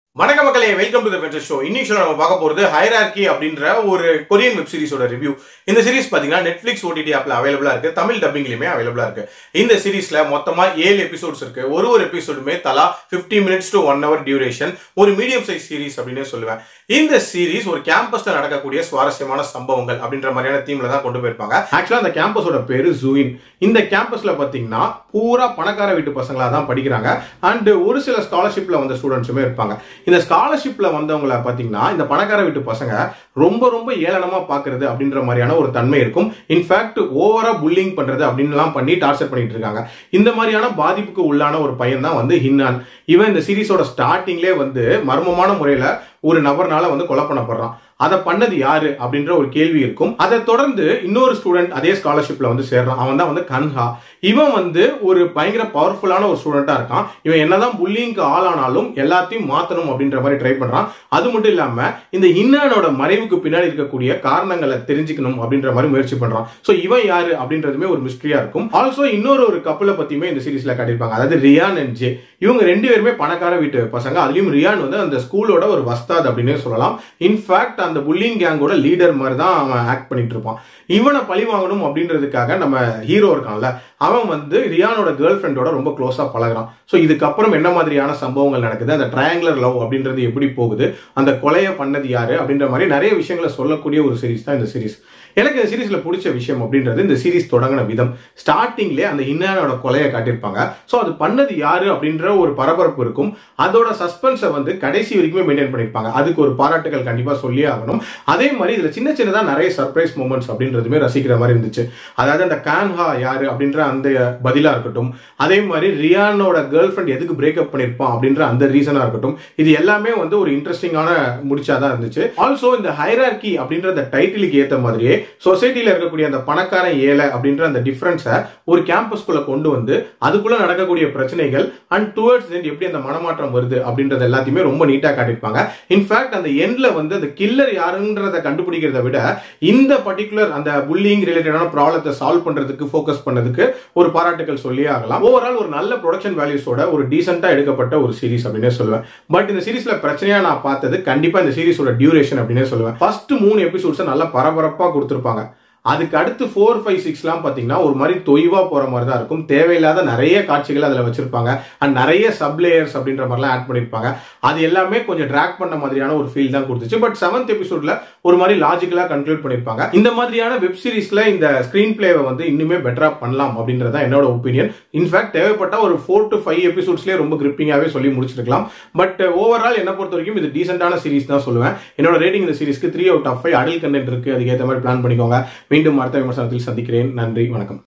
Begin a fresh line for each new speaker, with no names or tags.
வணக்க மக்களே welcome to the venture show இன்னைக்கு நம்ம பார்க்க போறது ஹைரார்கி அப்படின்ற ஒரு கொரியன் வெப் சீரிஸோட ரிவ்யூ இந்த சீரிஸ் பாத்தீங்கன்னா நெட்ஃபிளிக்ஸ் ஓடிடி ஆப்ல அவைலபிளா இருக்கு தமிழ் டப்பிங்லயுமே அவைலபிளா இருக்கு இந்த சீரிஸ்ல மொத்தமா ஏழு எபிசோட்ஸ் இருக்கு ஒரு ஒரு எபிசோடுமே தலா 50 minutes to one hour duration ஒரு மீடியம் சைஸ் சீரிஸ் அப்படின்னு சொல்லுவேன் இந்த சீரிஸ் ஒரு கேம்பஸ்ல நடக்கக்கூடிய சுவாரஸ்யமான சம்பவங்கள் அப்படின்ற மாதிரியான தீம்ல தான் கொண்டு போயிருப்பாங்க ஆக்சுவலா அந்த கேம்பஸோட பேரு ஜூயின் இந்த கேம்பஸ்ல பாத்தீங்கன்னா பூரா பணக்கார வீட்டு பசங்களா தான் படிக்கிறாங்க அண்ட் ஒரு சில ஸ்காலர்ஷிப்ல வந்த ஸ்டூடெண்ட்ஸுமே இருப்பாங்க இந்த ஸ்காலர்ஷிப்ல வந்தவங்கள பாத்தீங்கன்னா இந்த பணக்கார வீட்டு பசங்க ரொம்ப ரொம்ப ஏளனமா பாக்குறது அப்படின்ற மாதிரியான ஒரு தன்மை இருக்கும் இன்ஃபேக்ட் ஓவரா புல்லிங் பண்றது அப்படின்லாம் பண்ணி டார்ச்சர் பண்ணிட்டு இருக்காங்க இந்த மாதிரியான பாதிப்புக்கு உள்ளான ஒரு பையன் தான் வந்து ஹின்னான் இவன் இந்த சீரிஸோட ஸ்டார்டிங்லேயே வந்து மர்மமான முறையில ஒரு நபர்னால வந்து கொலை பண்ணப்படுறான் அதை பண்ணது யாரு அப்படின்ற ஒரு கேள்வி இருக்கும் அதை தொடர்ந்து இன்னொரு ஸ்டூடெண்ட் அதே ஸ்காலர்ஷிப்ல வந்து சேர்றான் அவன் தான் வந்து கன்ஹா இவன் வந்து ஒரு பயங்கர பவர்ஃபுல்லான ஒரு ஸ்டூடெண்டா இருக்கான் இவன் என்னதான் புல்லிங்க்கு ஆளானாலும் எல்லாத்தையும் மாத்தணும் அப்படின்ற மாதிரி ட்ரை பண்றான் அது மட்டும் இல்லாம இந்த இன்னானோட மறைவுக்கு பின்னாடி இருக்கக்கூடிய காரணங்களை தெரிஞ்சுக்கணும் அப்படின்ற மாதிரி முயற்சி பண்றான் சோ இவன் யாரு அப்படின்றதுமே ஒரு மிஸ்ட்ரியா இருக்கும் ஆல்சோ இன்னொரு ஒரு கப்பலை பத்தியுமே இந்த சீரிஸ்ல காட்டியிருப்பாங்க அதாவது ரியான் அண்ட் ஜே இவங்க ரெண்டு பேருமே பணக்கார வீட்டு பசங்க அதுலயும் ரியான் வந்து அந்த ஸ்கூலோட ஒரு வஸ்தாத் அப்படின்னே சொல்லலாம் இன்ஃபேக்ட் அந்த புல்லிங் கேங்கோட லீடர் மாதிரி தான் அவன் ஆக்ட் பண்ணிட்டு இருப்பான் இவனை பழி வாங்கணும் அப்படின்றதுக்காக நம்ம ஹீரோ இருக்கான்ல அவன் வந்து ரியானோட கேர்ள் ஃப்ரெண்டோட ரொம்ப க்ளோஸா பழகுறான் ஸோ இதுக்கப்புறம் என்ன மாதிரியான சம்பவங்கள் நடக்குது அந்த ட்ரையாங்குலர் லவ் அப்படின்றது எப்படி போகுது அந்த கொலையை பண்ணது யாரு அப்படின்ற மாதிரி நிறைய விஷயங்களை சொல்லக்கூடிய ஒரு சீரிஸ் தான் இந்த சீரிஸ் எனக்கு இந்த சீரிஸ்ல பிடிச்ச விஷயம் அப்படின்றது இந்த சீரிஸ் தொடங்கின விதம் ஸ்டார்டிங்லேயே அந்த இன்னானோட கொலையை காட்டியிருப்பாங்க ஸோ அது பண்ணது யாரு அப்படின்ற ஒரு பரபரப்பு இருக்கும் அதோட சஸ்பென்ஸை வந்து கடைசி வரைக்குமே மெயின்டைன் பண்ணியிருப்பாங்க அதுக்கு ஒரு பாராட்டுகள் கண்டிப்பாக சொல்லியே ஆகணும் அதே மாதிரி இதில் சின்ன சின்னதாக நிறைய சர்ப்ரைஸ் மூமெண்ட்ஸ் அப்படின்றதுமே ரசிக்கிற மாதிரி இருந்துச்சு அதாவது அந்த கான்ஹா யாரு அப்படின்ற அந்த பதிலாக இருக்கட்டும் அதே மாதிரி ரியானோட கேர்ள் ஃப்ரெண்ட் எதுக்கு பிரேக்கப் பண்ணியிருப்பான் அப்படின்ற அந்த ரீசனாக இருக்கட்டும் இது எல்லாமே வந்து ஒரு இன்ட்ரெஸ்டிங்கான முடிச்சாதான் இருந்துச்சு ஆல்சோ இந்த ஹைரார்கி அப்படின்ற அந்த டைட்டிலுக்கு ஏற்ற மாதிரியே சொசைட்டியில் இருக்கக்கூடிய அந்த பணக்கார ஏழை அப்படின்ற அந்த டிஃப்ரென்ஸை ஒரு கேம்பஸ்குள்ள கொண்டு வந்து அதுக்குள்ள நடக்கக்கூடிய பிரச்சனைகள் அண்ட் டுவர்ட்ஸ் எண்ட் எப்படி அந்த மனமாற்றம் வருது அப்படின்றது எல்லாத்தையுமே ரொம்ப நீட்டாக காட்டியிருப்பாங்க இன்ஃபேக்ட் அந்த எண்ட்ல வந்து அந்த கில்லர் யாருன்றத கண்டுபிடிக்கிறத விட இந்த பர்டிகுலர் அந்த புல்லிங் ரிலேட்டடான ப்ராப்ளத்தை சால்வ் பண்றதுக்கு ஃபோக்கஸ் பண்ணதுக்கு ஒரு பாராட்டுகள் சொல்லியே ஆகலாம் ஓவரால் ஒரு நல்ல ப்ரொடக்ஷன் வேல்யூஸோட ஒரு டீசெண்டா எடுக்கப்பட்ட ஒரு சீரிஸ் அப்படின்னே சொல்லுவேன் பட் இந்த சீரிஸ்ல பிரச்சனையா நான் பார்த்தது கண்டிப்பா இந்த சீரிஸோட டியூரேஷன் அப்படின்னே சொல்லுவேன் ஃபர்ஸ்ட் மூணு எபிசோட்ஸை நல்லா பரபரப்பா கொடுத்துருப்பாங்க அதுக்கு அடுத்து ஃபோர் ஃபைவ் சிக்ஸ்லாம் பார்த்தீங்கன்னா ஒரு மாதிரி தொய்வா போற மாதிரி தான் இருக்கும் தேவையில்லாத நிறைய காட்சிகள் அதில் வச்சிருப்பாங்க அண்ட் நிறைய சப்லேயர்ஸ் அப்படின்ற மாதிரிலாம் ஆட் பண்ணியிருப்பாங்க அது எல்லாமே கொஞ்சம் ட்ராக் பண்ண மாதிரியான ஒரு ஃபீல் தான் கொடுத்துச்சு பட் செவன்த் எபிசோட்ல ஒரு மாதிரி லாஜிக்கலா கன்க்ளூட் பண்ணியிருப்பாங்க இந்த மாதிரியான வெப் சீரிஸ்ல இந்த ஸ்கிரீன் பிளேவை வந்து இன்னுமே பெட்டரா பண்ணலாம் அப்படின்றது தான் என்னோட ஒப்பீனியன் இன்ஃபேக்ட் தேவைப்பட்ட ஒரு ஃபோர் டு ஃபைவ் எபிசோட்ஸ்லேயே ரொம்ப கிரிப்பிங்காகவே சொல்லி முடிச்சிருக்கலாம் பட் ஓவரால் என்ன பொறுத்த வரைக்கும் இது டீசென்டான சீரிஸ் தான் சொல்லுவேன் என்னோட ரேட்டிங் இந்த சீரிஸ்க்கு three out of five adult content இருக்கு அதுக்கேற்ற மாதிரி பிளான் பண்ணிக்கோங்க மீண்டும் அடுத்த விமர்சனத்தில் சந்திக்கிறேன் நன்றி வணக்கம்